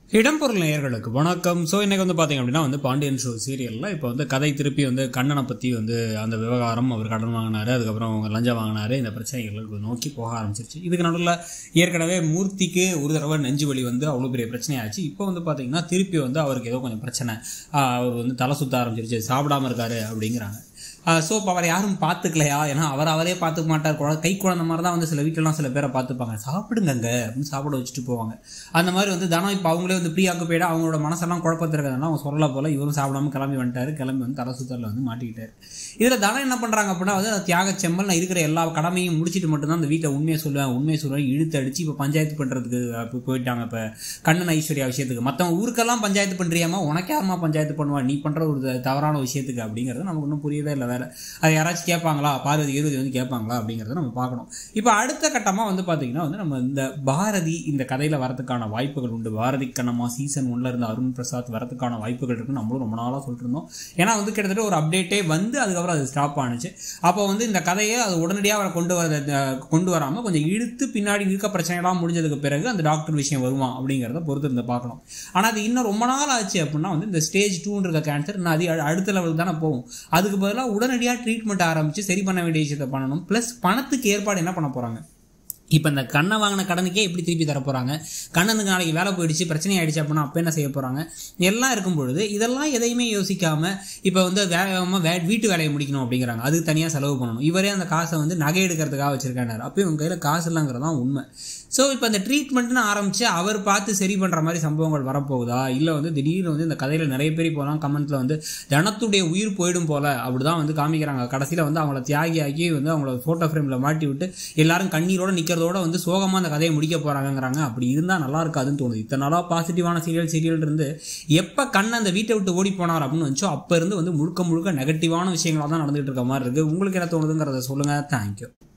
இடம்பொருள் நேயர்களுக்கு வணக்கம் ஸோ இன்னைக்கு வந்து பார்த்தீங்க அப்படின்னா வந்து பாண்டியன் ஷோ சீரியலில் இப்போ வந்து கதை திருப்பி வந்து கண்ணனை பற்றி வந்து அந்த விவகாரம் அவர் கடன் வாங்கினாரு அதுக்கப்புறம் அவங்க லஞ்சம் வாங்கினாரு இந்த பிரச்சனைகளுக்கு நோக்கி போக ஆரம்பிச்சிருச்சு இதுக்கு நடுவில் ஏற்கனவே மூர்த்திக்கு ஒரு தடவை நெஞ்சு வலி வந்து அவ்வளோ பெரிய பிரச்சனையாச்சு இப்போ வந்து பார்த்தீங்கன்னா திருப்பி வந்து அவருக்கு ஏதோ கொஞ்சம் பிரச்சனை ஆஹ் அவர் வந்து தலை சுத்த ஆரம்பிச்சிருச்சு சாப்பிடாம இருக்காரு அப்படிங்கிறாங்க ஸோ இப்போ அவர் யாரும் பார்த்துக்கலையா ஏன்னா அவர் அவரே பார்த்துக்க மாட்டார் குழ கை குழந்த மாதிரி தான் வந்து சில வீட்டிலலாம் சில பேரை பார்த்துப்பாங்க சாப்பிடுங்கங்க அப்படின்னு சாப்பிட வச்சுட்டு போவாங்க அந்த மாதிரி வந்து தனம் இப்போ அவங்களே வந்து ப்ரீ ஆக்குப்பைடாக அவங்களோட மனசெல்லாம் குழப்பத்திருக்கிறதுனால அவங்க சொல்லல போல இவரும் சாப்பிடாம கிளம்பி வந்துட்டாரு கிளம்பி வந்து தலை சுத்தரில் வந்து மாட்டிக்கிட்டாரு இதில் தனம் என்ன பண்ணுறாங்க அப்படின்னா வந்து அந்த தியாக செம்மல் நான் இருக்கிற எல்லா கடமையும் முடிச்சிட்டு மட்டும்தான் அந்த வீட்டை உண்மையை சொல்லுவேன் உண்மையை சொல்லுவேன் இழுத்து அடிச்சு இப்போ பஞ்சாயத்து பண்ணுறதுக்கு இப்போ போயிட்டாங்க இப்போ கண்ணன் ஐஸ்வர்யா விஷயத்துக்கு மற்றவங்க ஊருக்கெல்லாம் பஞ்சாயத்து பண்ணுறியாமா உனக்கு யாருமா பஞ்சாயத்து பண்ணுவா நீ பண்ணுற ஒரு த- தவறான விஷயத்துக்கு அப்படிங்கிறது நமக்கு இன்னும் புரியவே இல்லை வேற அது யாராச்சும் கேட்பாங்களா பார்வதி இருபது வந்து கேட்பாங்களா அப்படிங்கிறத நம்ம பார்க்கணும் இப்போ அடுத்த கட்டமாக வந்து பார்த்தீங்கன்னா வந்து நம்ம இந்த பாரதி இந்த கதையில் வரதுக்கான வாய்ப்புகள் உண்டு பாரதி கண்ணம்மா சீசன் ஒன்ல இருந்து அருண் பிரசாத் வரதுக்கான வாய்ப்புகள் இருக்குன்னு நம்மளும் ரொம்ப நாளாக சொல்லிட்டு இருந்தோம் ஏன்னா வந்து கிட்டத்தட்ட ஒரு அப்டேட்டே வந்து அதுக்கப்புறம் அது ஸ்டாப் ஆனுச்சு அப்போ வந்து இந்த கதையை அது உடனடியாக அவரை கொண்டு வர கொண்டு வராமல் கொஞ்சம் இழுத்து பின்னாடி இருக்க பிரச்சனைலாம் முடிஞ்சதுக்கு பிறகு அந்த டாக்டர் விஷயம் வருமா அப்படிங்கிறத பொறுத்து இருந்து பார்க்கணும் ஆனால் அது இன்னும் ரொம்ப நாள் ஆச்சு அப்படின்னா வந்து இந்த ஸ்டேஜ் டூன்னு இருக்க கேன்சர் இன்னும் அது அடு- அடுத்த லெவலுக்கு தானே போகும் அதுக்கு பதிலாக உடனடியாக ட்ரீட்மெண்ட் ஆரம்பித்து சரி பண்ண வேண்டிய விஷயத்தை பண்ணணும் ப்ளஸ் பணத்துக்கு ஏற்பாடு என்ன பண்ண போகிறாங்க இப்போ இந்த கண்ணை வாங்கின கடனுக்கே எப்படி திருப்பி தர போகிறாங்க கண்ணனுக்கு நாளைக்கு வேலை போயிடுச்சு பிரச்சனை ஆயிடுச்சு அப்படின்னா அப்போ என்ன செய்ய போகிறாங்க எல்லாம் இருக்கும் பொழுது இதெல்லாம் எதையுமே யோசிக்காமல் இப்போ வந்து வேகமாக வே வீட்டு வேலையை முடிக்கணும் அப்படிங்கிறாங்க அதுக்கு தனியாக செலவு பண்ணணும் இவரே அந்த காசை வந்து நகை எடுக்கிறதுக்காக வச்சிருக்காரு அப்போ இவங்க கையில் காசு இல்லைங்கிறது தான் உண்மை ஸோ இப்போ இந்த ட்ரீட்மெண்ட்னு ஆரம்பித்து அவர் பார்த்து சரி பண்ணுற மாதிரி சம்பவங்கள் வரப்போகுதா இல்லை வந்து திடீர்னு வந்து இந்த கதையில் நிறைய பேர் போகலாம் கமெண்ட்டில் வந்து தனத்துடைய உயிர் போயிடும் போல அப்படி தான் வந்து காமிக்கிறாங்க கடைசியில் வந்து அவங்கள தியாகியாக்கி வந்து அவங்கள ஃபோட்டோ ஃப்ரேமில் மாட்டி விட்டு எல்லாரும் கண்ணீரோட நிற்கிறதோட வந்து சோகமாக அந்த கதையை முடிக்க போகிறாங்கங்கிறாங்க அப்படி இருந்தால் நல்லா இருக்காதுன்னு தோணுது இத்தனை நாளாக பாசிட்டிவான சீரியல் சீரியல் இருந்து எப்போ கண் அந்த வீட்டை விட்டு ஓடி போனார் அப்படின்னு வந்துச்சோ அப்போ இருந்து வந்து முழுக்க முழுக்க நெகட்டிவான விஷயங்களாக தான் நடந்துகிட்டு இருக்க மாதிரி இருக்குது உங்களுக்கு என்ன தோணுதுங்கிறத சொல்லுங்கள் தேங்க்யூ